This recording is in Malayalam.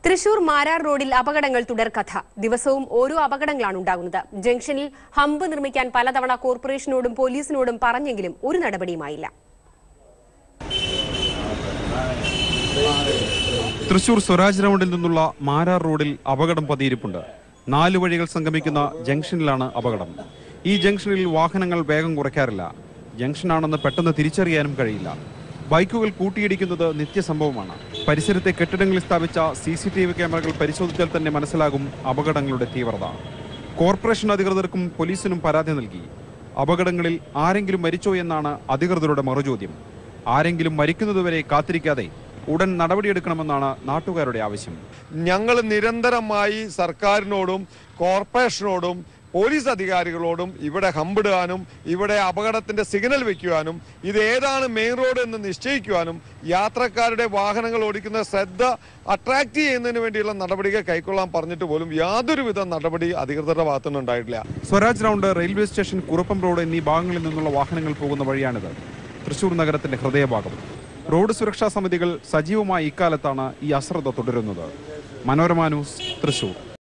തൃശൂർ മാരാർ റോഡിൽ അപകടങ്ങൾ തുടർക്കഥ ദിവസവും ഓരോ അപകടങ്ങളാണ് ഉണ്ടാകുന്നത് ജംഗ്ഷനിൽ ഹമ്പ് നിർമ്മിക്കാൻ പലതവണ കോർപ്പറേഷനോടും പോലീസിനോടും പറഞ്ഞെങ്കിലും ഒരു നടപടിയുമായില്ല തൃശൂർ സ്വരാജ് റൗണ്ടിൽ നിന്നുള്ള മാരാർ റോഡിൽ അപകടം പതിയിരിപ്പുണ്ട് നാല് വഴികൾ സംഗമിക്കുന്ന ജംഗ്ഷനിലാണ് അപകടം ഈ ജംഗ്ഷനിൽ വാഹനങ്ങൾ വേഗം കുറയ്ക്കാറില്ല ജംഗ്ഷനാണെന്ന് പെട്ടെന്ന് തിരിച്ചറിയാനും കഴിയില്ല ബൈക്കുകൾ കൂട്ടിയിടിക്കുന്നത് നിത്യസംഭവമാണ് പരിസരത്തെ കെട്ടിടങ്ങളിൽ സ്ഥാപിച്ച സി സി ടി വി ക്യാമറകൾ പരിശോധിച്ചാൽ തന്നെ മനസ്സിലാകും അപകടങ്ങളുടെ തീവ്രത കോർപ്പറേഷൻ അധികൃതർക്കും പോലീസിനും പരാതി നൽകി അപകടങ്ങളിൽ ആരെങ്കിലും മരിച്ചോ എന്നാണ് അധികൃതരുടെ മറുചോദ്യം ആരെങ്കിലും മരിക്കുന്നതുവരെ കാത്തിരിക്കാതെ ഉടൻ നടപടിയെടുക്കണമെന്നാണ് നാട്ടുകാരുടെ ആവശ്യം ഞങ്ങൾ നിരന്തരമായി സർക്കാരിനോടും കോർപ്പറേഷനോടും പോലീസ് അധികാരികളോടും ഇവിടെ ഹമ്പിടാനും ഇവിടെ അപകടത്തിന്റെ സിഗ്നൽ വെക്കുവാനും ഇത് ഏതാണ് മെയിൻ റോഡ് എന്ന് നിശ്ചയിക്കുവാനും യാത്രക്കാരുടെ വാഹനങ്ങൾ ഓടിക്കുന്ന ശ്രദ്ധ അട്രാക്ട് ചെയ്യുന്നതിന് വേണ്ടിയുള്ള നടപടികൾ കൈക്കൊള്ളാൻ പറഞ്ഞിട്ട് പോലും യാതൊരുവിധ നടപടി അധികൃതരുടെ ഭാഗത്തുനിന്ന് ഉണ്ടായിട്ടില്ല Swaraj round railway station Kuruppam road എന്നീ ഭാഗങ്ങളിൽ നിന്നുള്ള വാഹനങ്ങൾ പോകുന്ന വഴിയാണിത് തൃശൂർ നഗരത്തിന്റെ ഹൃദയഭാഗം റോഡ് സുരക്ഷാ സമിതികൾ സജീവമായ ഇക്കാലത്താണ് ഈ അശ്രദ്ധ തുടരുന്നത് മനോരമ ന്യൂസ് തൃശൂർ